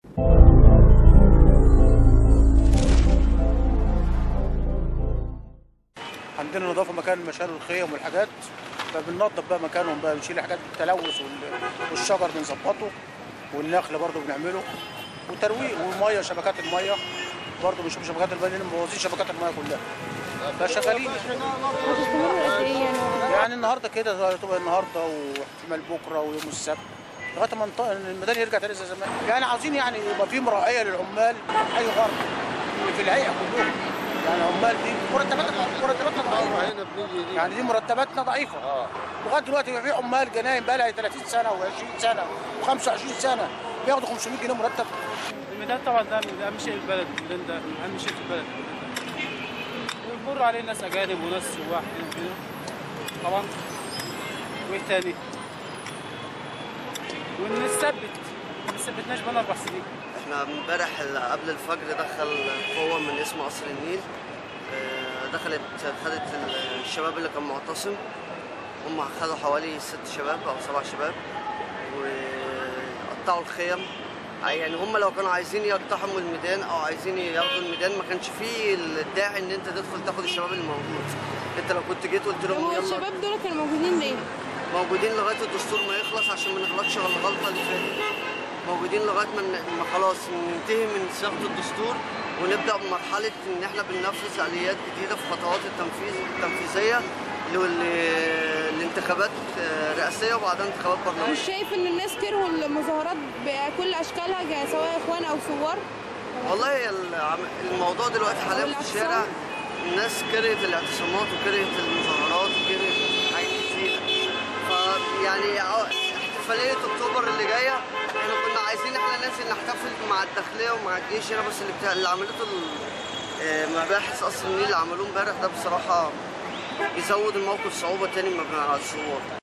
عندنا نظافه مكان المشال والخيم والحاجات فبننظف بقى مكانهم بقى بنشيل حاجات التلوث وال- والشجر بنظبطه والنخل برضه بنعمله وترويق والميه شبكات الميه برضه بنشوف شبكات الميه لان مبوظين شبكات الميه كلها فشغالين هتستمر قد ايه يعني يعني النهارده كده تبقى النهارده واحتمال بكره ويوم السبت لغايه ما نط- الميدان يرجع تاني زي زمان يعني عاوزين يعني يبقى في مراعيه للعمال اي غرب اللي في الهيئه كلهم يعني العمال دي مرتباتنا مرتباتنا ضعيفه هنا بنيجي دي يعني دي مرتباتنا ضعيفه اه لغايه دلوقتي بيبقى في عمال جناين بقى لها 30 سنه و20 سنه و25 سنه بياخدوا 500 جنيه مرتب الميدان طبعا ده من اهم شيء في البلد الميدان ده من اهم شيء في البلد ويمر عليه ناس اجانب وناس سواح هنا وكده طبعا وايه تاني ونثبت ما ثبتناش بقالنا اربع سنين احنا امبارح قبل الفجر دخل قوة من اسم قصر النيل اه، دخلت خدت الشباب اللي كان معتصم هم خدوا حوالي ست شباب او سبع شباب وقطعوا الخيم يعني هم لو كانوا عايزين يقتحموا الميدان او عايزين ياخدوا الميدان ما كانش فيه الداعي ان انت تدخل تاخد الشباب اللي موجود انت لو كنت جيت قلت لهم هو يلا الشباب دول كانوا موجودين ليه؟ موجودين لغايه الدستور ما يخلص عشان ما نغلطش على الغلطه اللي فاتت موجودين لغايه ما ن- ما خلاص ننتهي من صياغه الدستور ونبدا بمرحله ان احنا بننفذ اليات جديده في خطوات التنفيذ التنفيذيه لل- لانتخابات آه، رئاسيه وبعدها انتخابات برلمانيه مش شايف ان الناس كرهوا المظاهرات بكل اشكالها ج- سواء اخوان او ثوار؟ والله العم- الموضوع دلوقتي حاليا في والاعتصام؟ الشارع الناس كرهت الاعتصامات وكرهت المظاهرات وكرهت حاجات كتير فيعني اه احتفالية اكتوبر اللي جاية احنا كنا عايزين احنا ننزل نحتفل مع الداخلية ومع الجيش هنا بس اللي, بتاع اللي عملته ال- آه، مباحث قصر النيل اللي عملوه امبارح ده بصراحة بيزود الموقف صعوبة تاني مع الثوار